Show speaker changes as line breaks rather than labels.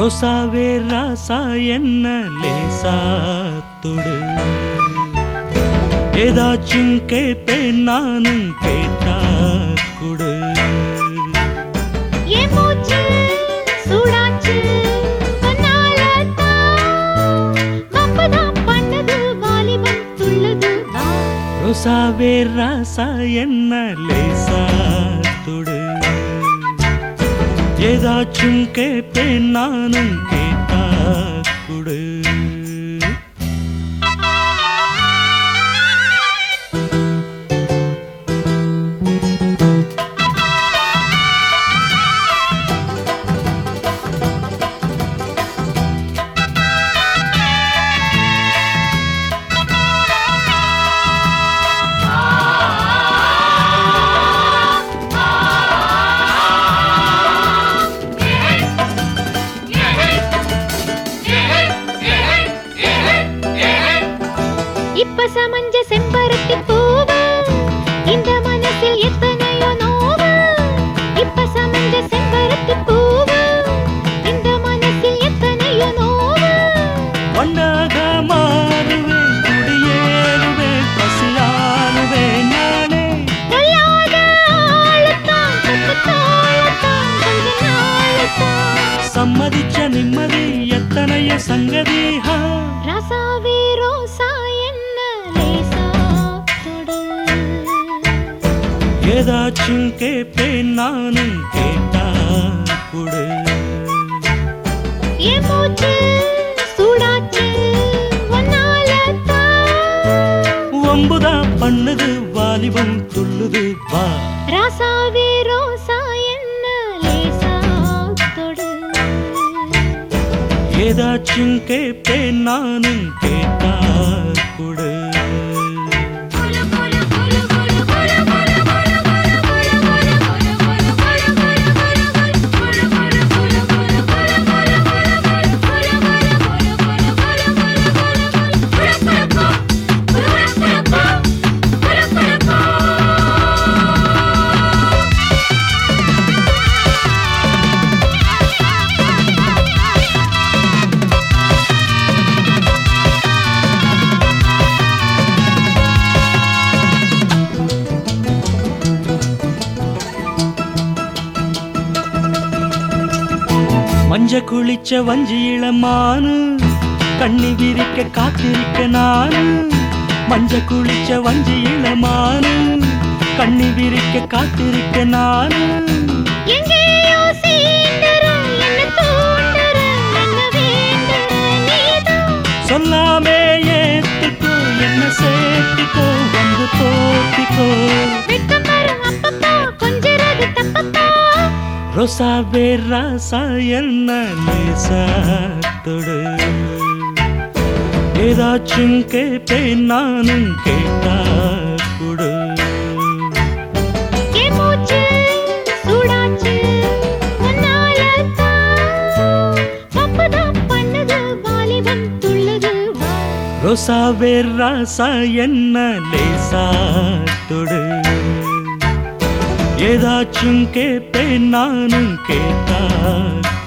ரோசாவே ராசா என்ன லேசா தொடு ஏதாச்சும் கேட்பேன் நானும் கேட்டா கொடு
என் மூச்சு சூடாச்சு உன்னாலதான். வம்புதான் பண்ணுது, வாலிபம் துள்ளுது, வா.
ரோசாவே ராசா என்ன லேசா தொடு ஏதாச்சும் கேட்பேன் நானும் கேட்டா கொடு
இப்ப சமஞ்ச செம்பருத்தி பூவு இந்த மனசில் எத்தனையோ நோவு இப்ப சமஞ்ச செம்பருத்தி பூவு இந்த மனசில் எத்தனையோ நோவு
ஒன்னாக மாறுவேன் குடியேறுவேன் பசியானுவேன் நானே
கொல்லாத ஆளுத்தான் கொக்கத்தாளத்தான் கொஞ்ச நாளுத்தான்
சம்மதிச்ச நிம்மதி எத்தனைய சங்கதி ஹா.
ரசாவே ரோசா என்ன லேசா தொடு
ஏதாச்சும் கேட்பேன் நானும் கேட்டா கொடு
என் மூச்சு சூடாச்சு உன்னாலத்தான்.
ஒம்புதா பண்ணுது வாலிபம் துள்ளுது வா
ராசாவே ரோசா என்ன லேசா தொடு
ஏதாச்சும் கேட்பேன் நானும் கேட்டா கொடு மஞ்ச குளிச்ச வஞ்சி இளமானு கண்ணி விரிக்க காத்திருக்க நானு மஞ்ச குளிச்ச வஞ்சி இளமானு கண்ணி விரிக்க காத்திருக்க நானு
எங்கேயோ சீண்டற, என்ன தூண்டற, என்ன வேண்டற நீதான்.
சொல்லாமே ஏத்துக்கோ என்ன சேர்த்துக்கோ வந்து போத்திக்கோ
வெட்கம் வரும் அப்பப்பா, கொஞ்சுறது தப்பப்பா.
ரோசாவே ராசா என்ன லேசா தொடு ஏதாச்சும் கேட்பேன் நானும் கேட்டா கொடு
என் மூச்சு சூடாச்சு, உன்னாலத்தான். வம்புதான் பண்ணுது, வாலிபம் துள்ளுது, வா.
ரோசாவே ராசா என்ன லேசா தொடு ஏதாச்சும் கேட்பேன் நானும் கேட்டா